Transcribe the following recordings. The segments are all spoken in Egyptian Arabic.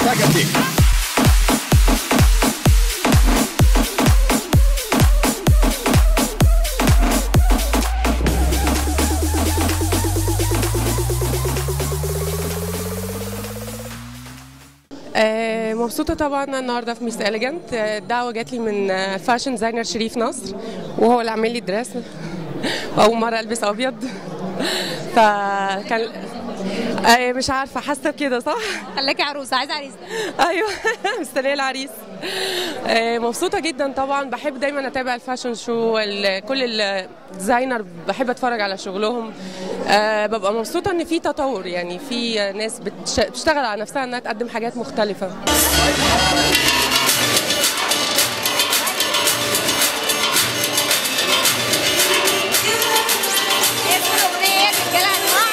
Ragazzi. آه، مبسوطة طبعا النهارده في ميس إليجنت الدعوة جات لي من آه، فاشن ديزاينر شريف نصر وهو اللي عامل لي دريس أول مرة ألبس أبيض فكان آه، مش عارفة حاسة بكده صح؟ خلاكي عروسه عايزه عريس ده ايوه مستنيه العريس آه، مبسوطه جدا طبعا بحب دايما اتابع الفاشن شو ال- كل الديزاينر بحب اتفرج على شغلهم آه، ببقى مبسوطه ان في تطور يعني في ناس بتش- بتشتغل على نفسها انها تقدم حاجات مختلفه اسم الاغنيه رجاله انواع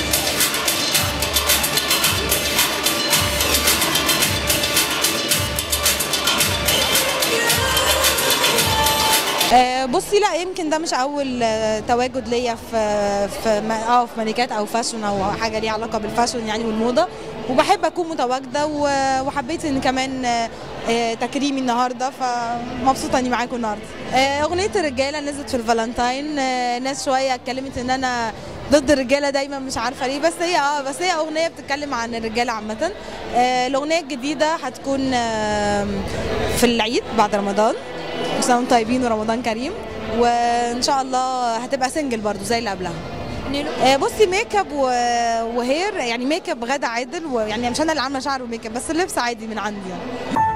آه، بصي لا يمكن ده مش اول آه، تواجد ليا في في م- اه في مانيكات او فاشن او حاجه ليها علاقه بالفاشن يعني والموضه وبحب اكون متواجده و- وحبيت ان كمان آه، آه، تكريمي النهارده فمبسوطه اني معاكم النهارده آه، اغنيه الرجاله نزلت في الفالنتاين آه، ناس شويه اتكلمت ان انا ضد الرجاله دايما مش عارفه ليه بس هي اه بس هي اغنيه بتتكلم عن الرجاله عامه آه، الاغنيه الجديده هتكون آه، في العيد بعد رمضان كل سنه وانتم طيبين ورمضان كريم وان شاء الله هتبقى سنجل برضو زي اللي قبلها آه، بصي ميك اب و- وهير يعني ميك اب غدا عادل ويعني مش انا اللي عامله شعر وميك اب بس اللبس عادي من عندي يعني